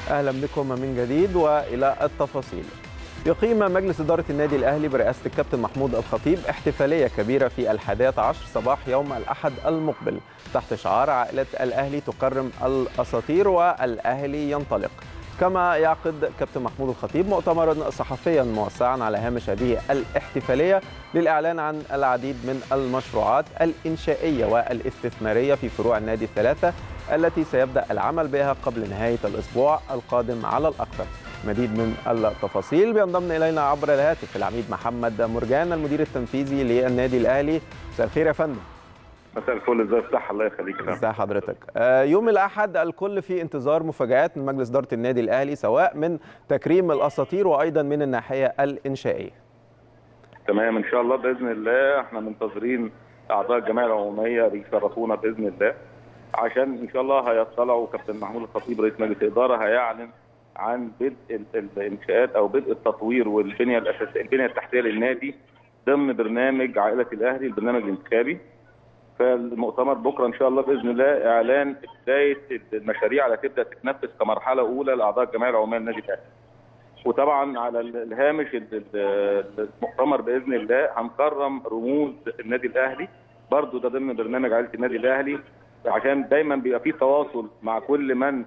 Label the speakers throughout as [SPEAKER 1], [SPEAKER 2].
[SPEAKER 1] اهلا بكم من جديد والى التفاصيل. يقيم مجلس إدارة النادي الأهلي برئاسة الكابتن محمود الخطيب احتفالية كبيرة في الحادية عشر صباح يوم الأحد المقبل تحت شعار عائلة الأهلي تكرم الأساطير والأهلي ينطلق كما يعقد كابتن محمود الخطيب مؤتمرا صحفيا موسعا على هامش هذه الاحتفالية للإعلان عن العديد من المشروعات الإنشائية والاستثمارية في فروع النادي الثلاثة التي سيبدأ العمل بها قبل نهاية الأسبوع القادم على الأكثر مزيد من التفاصيل بينضم الينا عبر الهاتف العميد محمد مرجان المدير التنفيذي للنادي الاهلي مساء الخير يا فندم
[SPEAKER 2] مساء الفل ازي الصحه الله يخليك يا
[SPEAKER 1] ازي حضرتك آه يوم الاحد الكل في انتظار مفاجات من مجلس اداره النادي الاهلي سواء من تكريم الاساطير وايضا من الناحيه الانشائيه
[SPEAKER 2] تمام ان شاء الله باذن الله احنا منتظرين اعضاء الجمعيه العموميه بيشرفونا باذن الله عشان ان شاء الله هيطلعوا كابتن محمود الخطيب رئيس مجلس الاداره هيعلن عن بدء الانشاءات او بدء التطوير والبنيه الاساسيه البنيه التحتيه للنادي ضمن برنامج عائله الاهلي البرنامج الانتخابي فالمؤتمر بكره ان شاء الله باذن الله اعلان بدايه المشاريع اللي هتبدا تتنفذ كمرحله اولى لاعضاء الجمعيه العموميه للنادي الاهلي. وطبعا على الهامش المؤتمر باذن الله هنكرم رموز النادي الاهلي برضو ده ضمن برنامج عائله النادي الاهلي عشان دايما بيبقى في تواصل مع كل من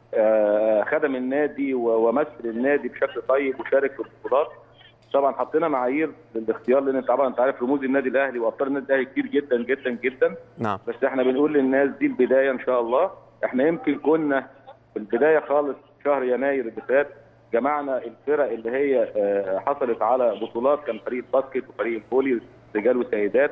[SPEAKER 2] خدم النادي ومثل النادي بشكل طيب وشارك في البطولات طبعا حطينا معايير للاختيار لان طبعا انت عارف رموز النادي الاهلي وابطال النادي الاهلي كتير جدا جدا جدا
[SPEAKER 1] نعم
[SPEAKER 2] بس احنا بنقول للناس دي البدايه ان شاء الله احنا يمكن كنا في البدايه خالص شهر يناير اللي فات جمعنا الفرق اللي هي حصلت على بطولات كان فريق الباسكت وفريق الفولي رجال وسيدات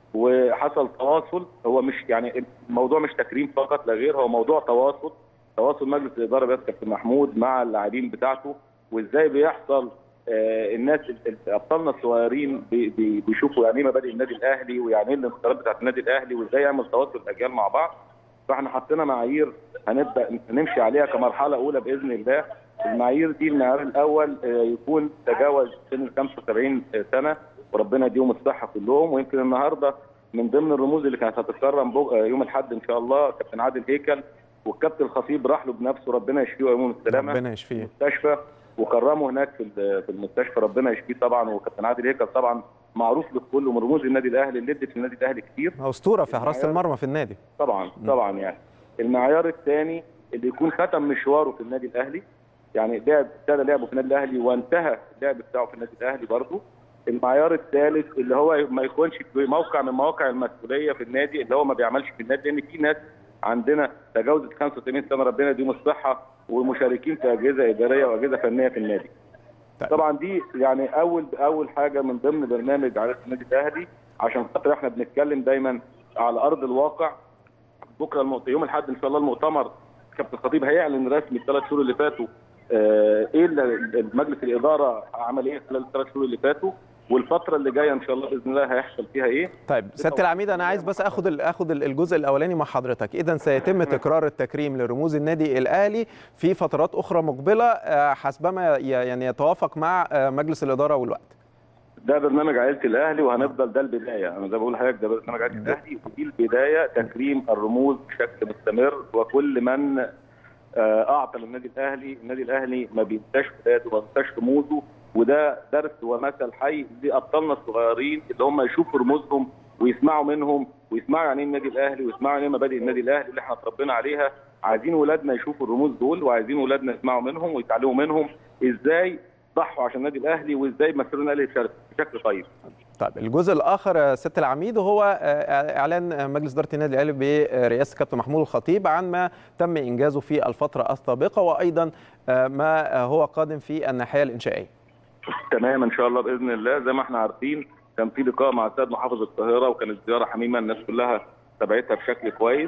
[SPEAKER 2] وحصل تواصل هو مش يعني الموضوع مش تكريم فقط لا غير هو موضوع تواصل تواصل مجلس الاداره بس كابتن محمود مع اللاعبين بتاعته وازاي بيحصل آه الناس ابطالنا الصغيرين بي بي بيشوفوا يعني ايه مبادئ النادي الاهلي ويعني ايه الانتصارات بتاعت النادي الاهلي وازاي يعمل تواصل الاجيال مع بعض فاحنا حطينا معايير هنبدا نمشي عليها كمرحله اولى باذن الله المعايير دي المعيار الاول آه يكون تجاوز سن ال 75 سنه وربنا يديهم الصحه كلهم ويمكن النهارده من ضمن الرموز اللي كانت هتتكرم يوم الاحد ان شاء الله كابتن عادل هيكل والكابتن الخطيب راح له بنفسه ربنا يشفيه ويمون السلامه
[SPEAKER 1] ربنا يشفيه
[SPEAKER 2] المستشفى وكرمه هناك في في المستشفى ربنا يشفيه طبعا وكابتن عادل هيكل طبعا معروف للكل ومن رموز النادي الاهلي اللي ادت للنادي الاهلي كتير
[SPEAKER 1] اسطوره في حراسه المرمى في النادي
[SPEAKER 2] طبعا طبعا يعني المعيار الثاني اللي يكون ختم مشواره في النادي الاهلي يعني لعب ابتدى لعبه في النادي الاهلي وانتهى اللعب بتاعه في النادي الاهلي برضه المعيار الثالث اللي هو ما يكونش في موقع من مواقع المسؤوليه في النادي اللي هو ما بيعملش في النادي لان في ناس عندنا تجاوزت 85 سنه ربنا يديهم الصحه ومشاركين في اجهزه اداريه واجهزه فنيه في النادي. طيب. طبعا دي يعني اول اول حاجه من ضمن برنامج عائله النادي الاهلي عشان خاطر احنا بنتكلم دايما على ارض الواقع بكره المؤتمر يوم الاحد ان شاء الله المؤتمر كابتن الخطيب هيعلن رسمي الثلاث شهور اللي فاتوا اه ايه مجلس الاداره عمل ايه خلال الثلاث شهور اللي فاتوا والفتره اللي جايه ان شاء الله باذن الله هيحصل فيها ايه
[SPEAKER 1] طيب سياده العميد انا عايز بس اخد اخد الجزء الاولاني مع حضرتك اذا سيتم تكرار التكريم لرموز النادي الاهلي في فترات اخرى مقبله حسبما يعني يتوافق مع مجلس الاداره والوقت
[SPEAKER 2] ده برنامج عائله الاهلي وهنفضل ده البدايه انا زي بقول لحضرتك ده برنامج عائله الاهلي ودي البدايه تكريم الرموز بشكل مستمر وكل من اعطى للنادي الاهلي النادي الاهلي ما بينساش ولاده وما بينساش رموزه وده درس ومثل حي لابطالنا الصغيرين اللي هم يشوفوا رموزهم ويسمعوا منهم ويسمعوا يعني ايه النادي الاهلي ويسمعوا يعني ايه مبادئ النادي الاهلي اللي احنا اتربينا عليها عايزين ولادنا يشوفوا الرموز دول وعايزين ولادنا يسمعوا منهم ويتعلموا منهم ازاي ضحوا عشان النادي الاهلي وازاي مثلوا النادي الاهلي بشكل طيب.
[SPEAKER 1] طيب الجزء الاخر سياده العميد هو اعلان مجلس اداره النادي الاهلي برئاسه كابتن محمود الخطيب عن ما تم انجازه في الفتره السابقه وايضا ما هو قادم في الناحيه الانشائيه.
[SPEAKER 2] تمام ان شاء الله باذن الله زي ما احنا عارفين كان في لقاء مع السيد محافظ القاهره وكانت زياره حميمه الناس كلها تابعتها بشكل كويس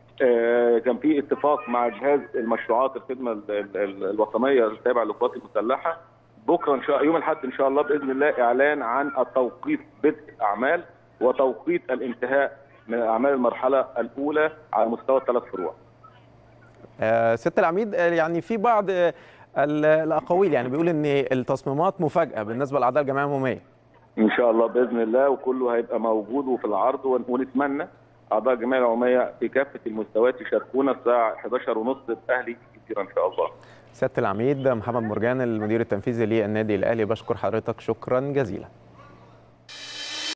[SPEAKER 2] آه كان في اتفاق مع جهاز المشروعات الخدمه الوطنيه التابع للقوات المسلحه بكره ان شاء يوم الاحد ان شاء الله باذن الله اعلان عن التوقيت بدء الاعمال وتوقيت الانتهاء من اعمال المرحله الاولى على مستوى الثلاث فروع.
[SPEAKER 1] آه سياده العميد يعني في بعض الاقاويل يعني بيقول ان التصميمات مفاجاه بالنسبه لاعضاء الجمعيه العموميه
[SPEAKER 2] ان شاء الله باذن الله وكله هيبقى موجود وفي العرض ونتمنى اعضاء الجمعيه العموميه في كافه المستويات يشاركونا الساعه 11:30 الاهلي كثيره ان شاء الله
[SPEAKER 1] سياده العميد محمد مرجان المدير التنفيذي للنادي الاهلي بشكر حضرتك شكرا جزيلا